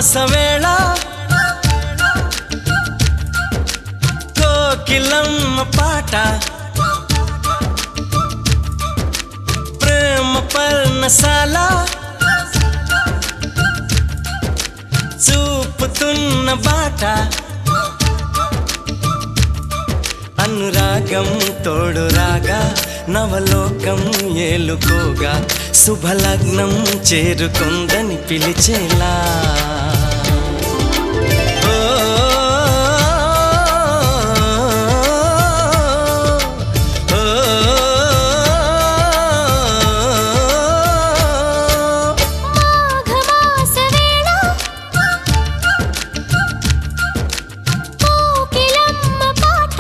మాసవేళ కోకిలమ్మ పాట ప్రేమ పర్ణశాల చూపుతున్న బాట అనురాగం తోడు రాగా నవలోకం ఏలుకోగా శుభలగ్నం చేరుకుందని పిలిచేలా ఓ, ఓ, ఓ. మాఘమాసవేళ కోకిలమ్మ పాట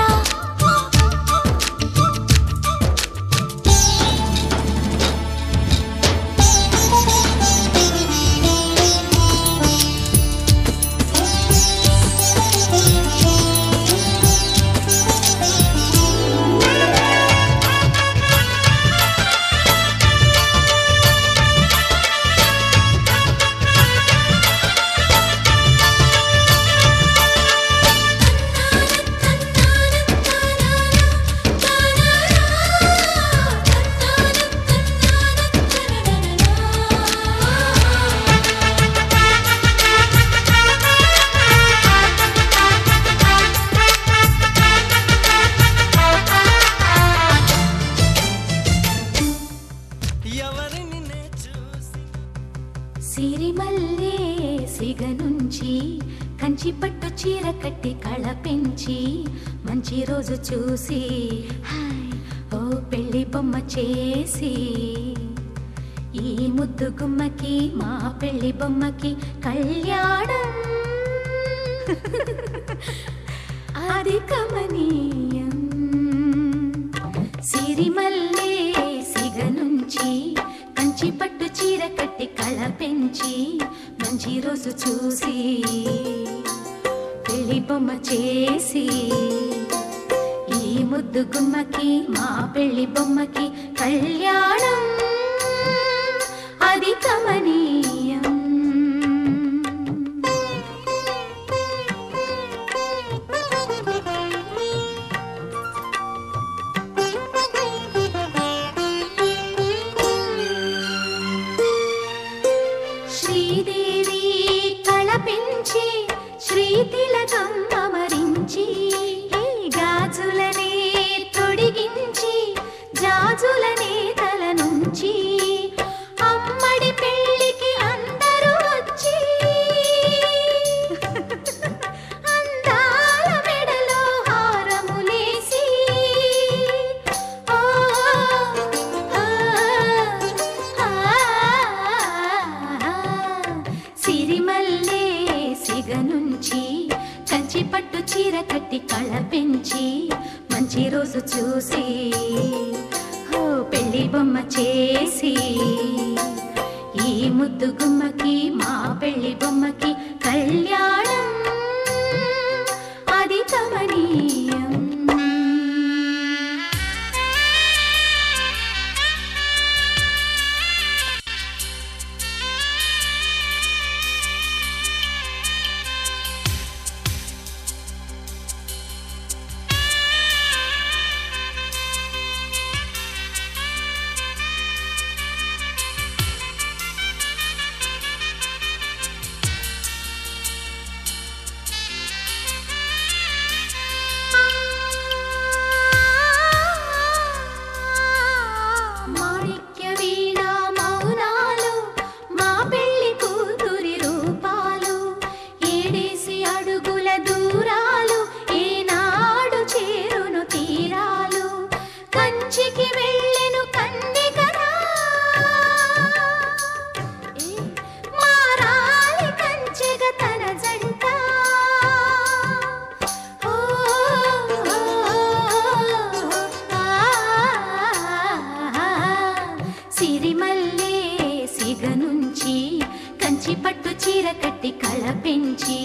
ఎవరిని నే చూసి సిరిమల్లే సిగ నుంచి కంచి పట్టు చీర కట్టి కళ పెంచి మంచి రోజు చూసి హాయ్ ఓ పెళ్లి బొమ్మ చేసి ఈ ముద్దు గుమ్మకి మా పెళ్లి బొమ్మకి కళ్యాణం అది కమనీయం సిరిమల్లే సిగ నుంచి కంచి పట్టు చీర కట్టి కళ పెంచి మంచి రోజు చూసి పెళ్లి బొమ్మ చేసి ఈ ముద్దు గుమ్మకి మా పెళ్లి బొమ్మకి కళ్యాణం అది కమనీయం శ్రీదేవి కళ పెంచి శ్రీతిలకం అమరించి హే గాజులనే తొడిగించి జాజులనే తల నుంచి అమ్మడి పెళ్ళికి అందరూ వచ్చి అందాల మెడలో హారములేసి ఓ, ఆ, ఆ, సిరిమల్లే సిగ నుంచి కంచి పట్టు చీర కట్టి కళ పెంచి మంచి రోజు చూసి ఓ పెళ్లి బొమ్మ చేసి ఈ ముద్దు గుమ్మకి మా పెళ్లి బొమ్మకి కళ్యాణం అది కమనీయం మాణిక్య వీణ మౌనాలు మా పెళ్లి కూతురి రూపాలు ఏడేసి అడుగుల దూరాలు ఏనాడు చేరును తీరాలు కంచికి వెళ్ళెను కన్నికరా ఏ, మారాలి కంచెగ తన జంట ఓ, ఓ, ఆ, సిరిమల్లే సిగ నుంచి కంచి పట్టు చీర కట్టి కళ పెంచి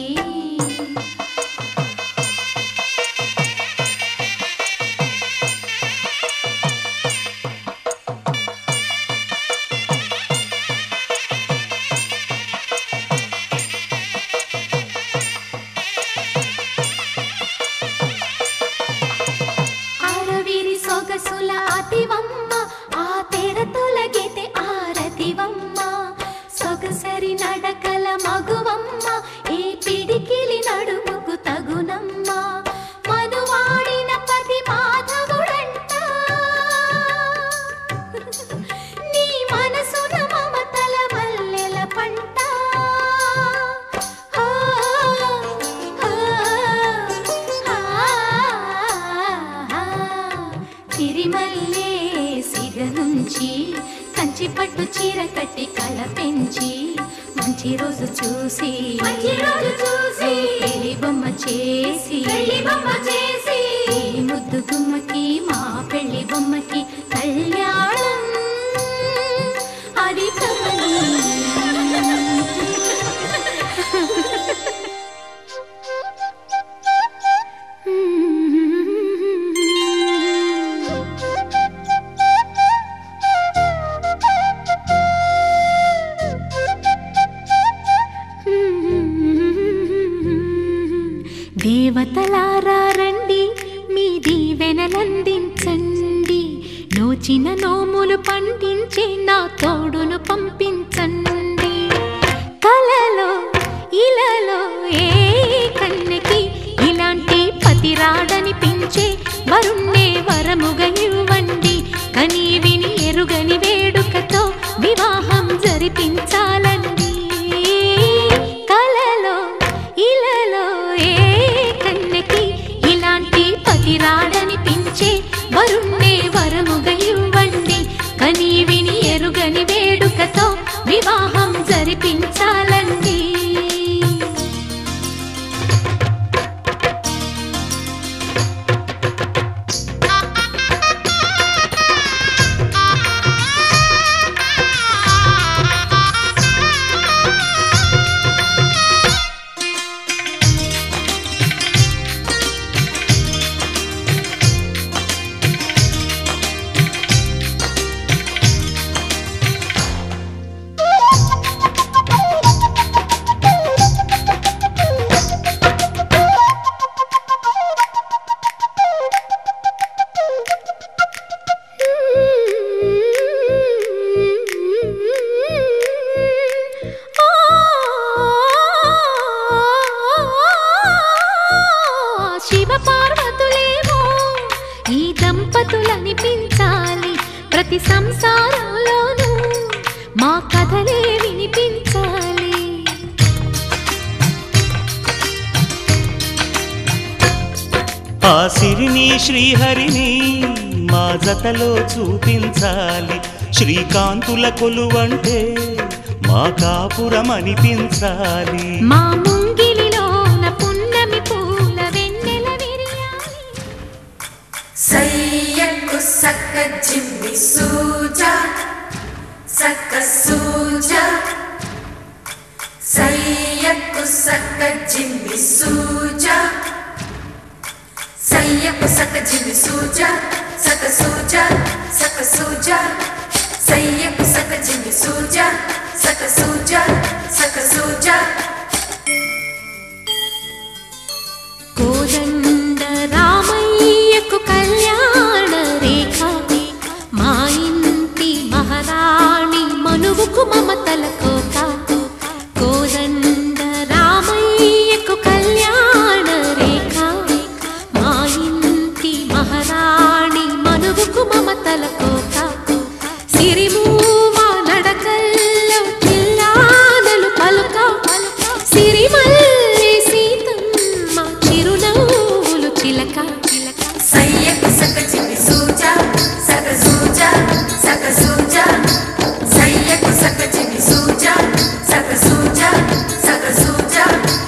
పట్టు చీర కట్టి కళ పెంచి మంచి రోజు చూసి మంచి రోజు చూసి పెళ్లి బొమ్మ చేసి పెళ్లి బొమ్మ చేసి ఈ ముద్దు గుమ్మకి మా పెళ్లి బొమ్మకి కళ్యాణం అది దేవతలారా రండి మీ దీవెనలందించండి నోచిన నోములు పండించే నా తోడును పంపించండి కలలో ఇలలో ఏ కన్నెకి ఇలాంటి పతి రాడనిపించే వరుణ్ణే వరముగా ఇవ్వండి కని విని ఎరుగని వేడుకతో వివాహం జరిపించాలండి కలలో ఇలలో ఏ కన్నెకి ఇలాంటి పతి రాడనిపించే వరుణ్ణే వరముగా ఇవ్వండి కని విని ఎరుగని వేడుకతో వివాహం జరిపించాలండి శివ పార్వతులేమో ఈ దంపతులనిపించాలి ప్రతి సంసారంలోనూ మా కథలే వినిపించాలి ఆ సిరిని శ్రీహరిని మా జతలో చూపించాలి శ్రీకాంతుల కొలువంటే మా కాపురం అనిపించాలి మా ముంగిలిలోన పున్నమి పూల వెన్నెల విరియాలి సయ్యకు సక్క జిమ్మి సూజా సక్క సూజా సయ్యకు సక్క జిమ్మి సూజా సయ్యకు సక్క జిమ్మి సూజా సక్క సూజా సక్క సూజా సయ్యకు సక్క జిమ్మి సూజా సక్క సూజా సక్క సూజా కోదండ రామయ్యకు కళ్యాణ రేఖ మా ఇంటి మహారాణి మనువుకు మమతల కోక కోదండ రామయ్యకు కళ్యాణ రేఖ మా ఇంటి మహారాణి మనువుకు మమతల కోక సిరిమూవా నడకల్లో చిల్లానలు పలుక సిరిమల్లి సీతమ్మ చిరునవ్వులు చిలక చిలక సయ్యకు సక జిమ్మి సూజా సక సూజా సక సూజా సయ్యకు సక జిమ్మి సూజా సక సూజా సక సూజా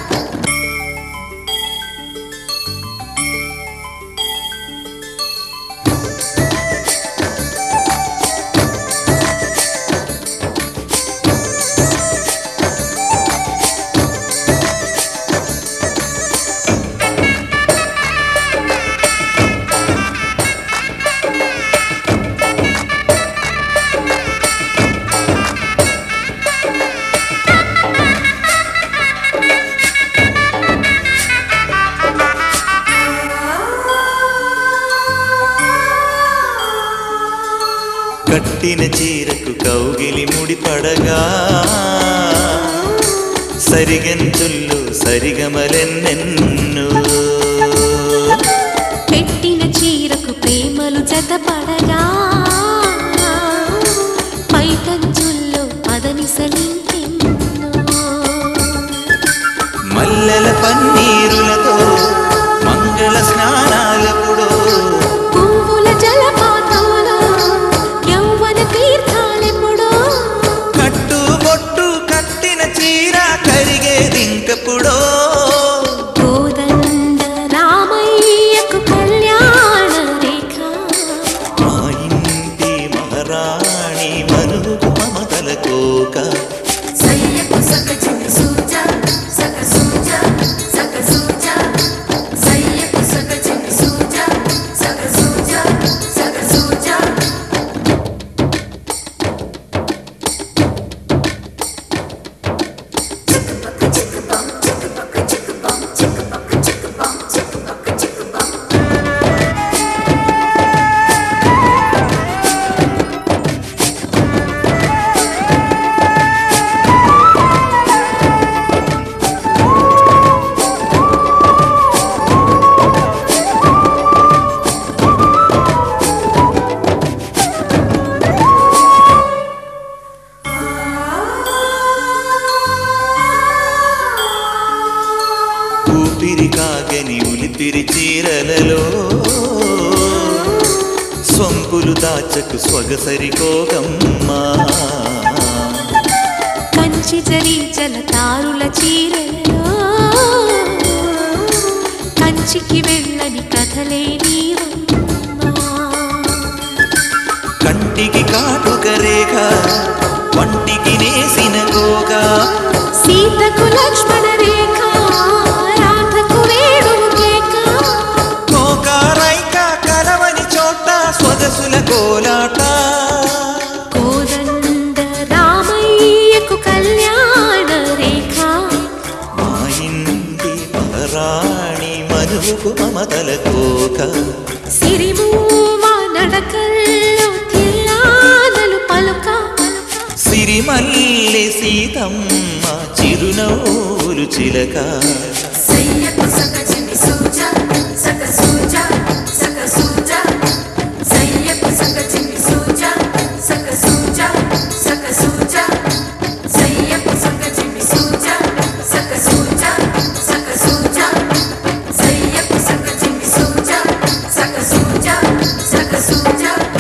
కట్టిన చీరకు కౌగిలి ముడిపడగా సరిగెంతుల్లో సరిగమలెన్నెన్ను పెట్టిన చీరకు ప్రేమలు జతపడగా పైకంచుల్లో పదనిసలింకెన్నో మల్లెల పన్నీరులతో మంగళ స్నానాలపుడో పువ్వుల జలపాతంలో యౌవన తీర్థాలెప్పుడో ఊపిరి కాగని ఉలిపిరి చీరలలో సొంపులు దాచకు సొగసరి కోగమ్మా కంచి జరి జలతారుల చీరలో కంచికి వెళ్ళని కథలే నీవమ్మా కంటికి కాటుక రేఖ వంటికి నేసిన గోగా సీతకు లక్ష్మణ రేఖ రాధకు వేణువు కేక కోకారైక కలవని చోట స్వగసుల కోలాట కోదండ రామయ్యకు కళ్యాణ రేఖ మా ఇంటి మహారాణి మనువుకు మమతల కోక సిరిమూమ నడకల్లో తిల్లానలు పలుక సిరిమల్లె సీతమ్మ చిరునవ్వులు చిలక సయ్యకు సక చిమి సూజ సక సూజ సక సూజ సయ్యకు సక చిమి సూజ సక సూజ సక సూజ సయ్యకు సక చిమి సూజ సక సూజ సక సూజ సయ్యకు సక చిమి సూజ సక సూజ సక సూజ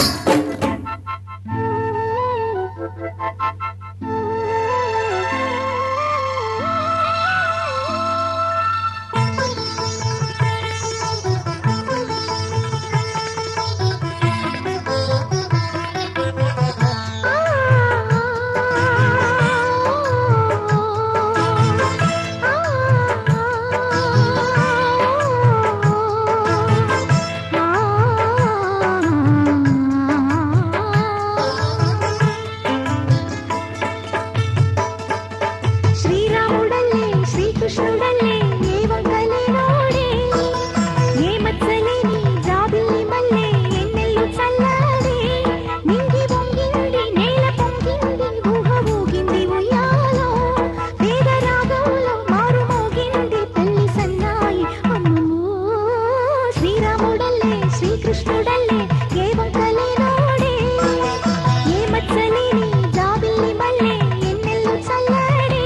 శ్రీరాముడల్లే శ్రీకృష్ణుడల్లే ఏ వంగలే నోడే ఏ మత్సలేని జాబిల్లి మల్లె ఎన్నెల్లు చల్లాడే నింగి వంగింది నేల పొంగింది ఊహ ఊగింది ఉయ్యాలో వేద రాగంలో మారు మోగింది తల్లి సన్నాయి అమ్మమ్మో శ్రీరాముడల్లే శ్రీకృష్ణుడల్లే ఏ వంకలే నోడే ఏ మత్సలేని జాబిల్లి మల్లె ఎన్నెల్లు చల్లాడే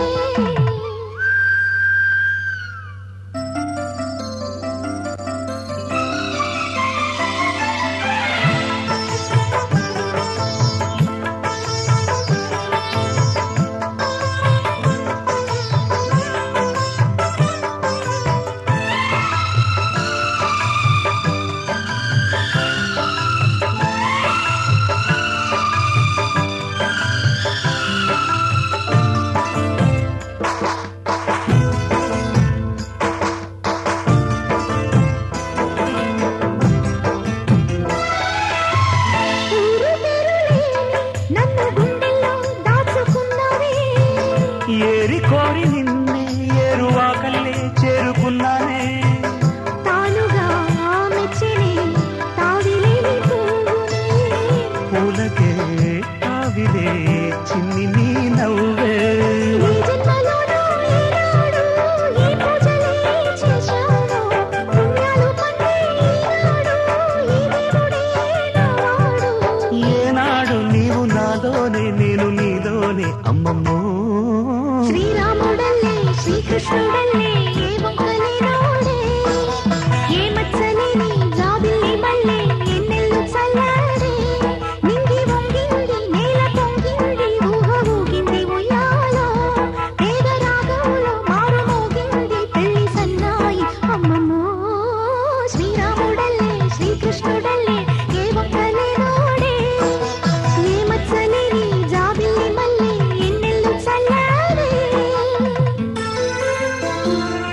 ఊరు పేరులేని నన్ను గుండెల్లో దాచుకున్నావే ఏరి కోరి నిన్నే ఏరువాకల్లే చేరుకున్నానే తానుగా మెచ్చిని తావిలేని పువ్వునే పూలకే ఆవిలే చిన్ని నీ నవ్వే ఈ జన్మలోనూ ఈనాడు ఈ పూజలే చేశాను పుణ్యాలు పండే ఈనాడు ఈ దేవుడే నావాడు ఏనాడు నీవు నాలోనే నేను నీలోనే అమ్మమ్మో శ్రీరాముడల్లే శ్రీకృష్ణుడల్లే ఏ వంకలే నోడే ఏ మత్సలేని జాబిల్లి మల్లె ఎన్నెల్లు చల్లాడే నింగి వంగింది నేల పొంగింది ఊహ ఊగింది ఉయ్యాలో వేద రాగంలో మారు మోగింది పెళ్లి సన్నాయి అమ్మమ్మో శ్రీరాముడల్లే శ్రీకృష్ణుడల్లే ఏ వంకలే నోడే ఏ మత్సలేని జాబిల్లి మల్లె ఎన్నెల్లు చల్లాడే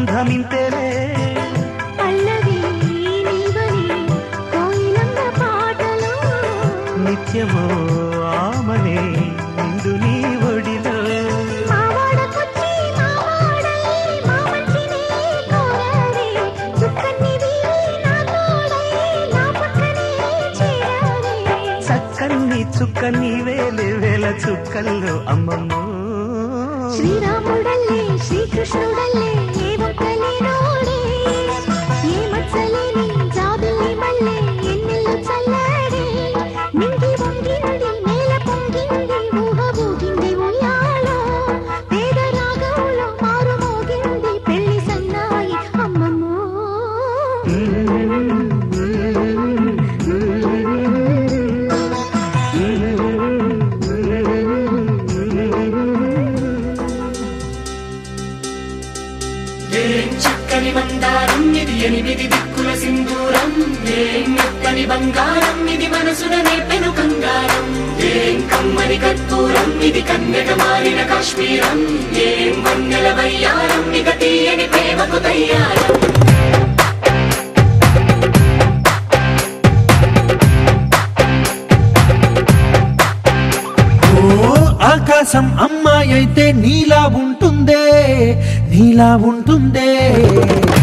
బంధమింతేలే పల్లవి నీవని కోయిలమ్మ పాటలో నిత్యమో ఆమనే నిండు నీ ఒడిలో మావాడకొచ్చి మావాడై మా మంచినే కోరారే చుక్కనివి నా తోడై నా పక్కనే చేరారే చక్కన్ని చుక్క నీవేలే వేల చుక్కల్లో అమ్మమ్మో శ్రీరాముడల్లే శ్రీకృష్ణుడల్లే ఏ ఒక్కలే నోడే ఏ మచ్చలేని జాబిల్లి మల్లె ఎన్నెల్లు చల్లాడే నింగి వంగింది నేల పొంగింది ఊహ ఊగింది ఉయ్యాలో పేద రాగంలో మారు మోగింది పెళ్లి సన్నాయి అమ్మమ్మో ఏం చక్కని మందారం ఇది ఎనిమిది దిక్కుల సింధూరం ఏం మెత్తని బంగారం ఇది మనసున నేపెను కంగారం ఏం కమ్మని కర్పూరం ఇది కన్యక మారిన కాశ్మీరం ఏం వన్నెల వయ్యారం ఇక తీయని ప్రేమకు తయ్యారం ఓ ఆకాశం అమ్మాయి అయితే నీలా ఉంటుందే నీలా ఉంటుందే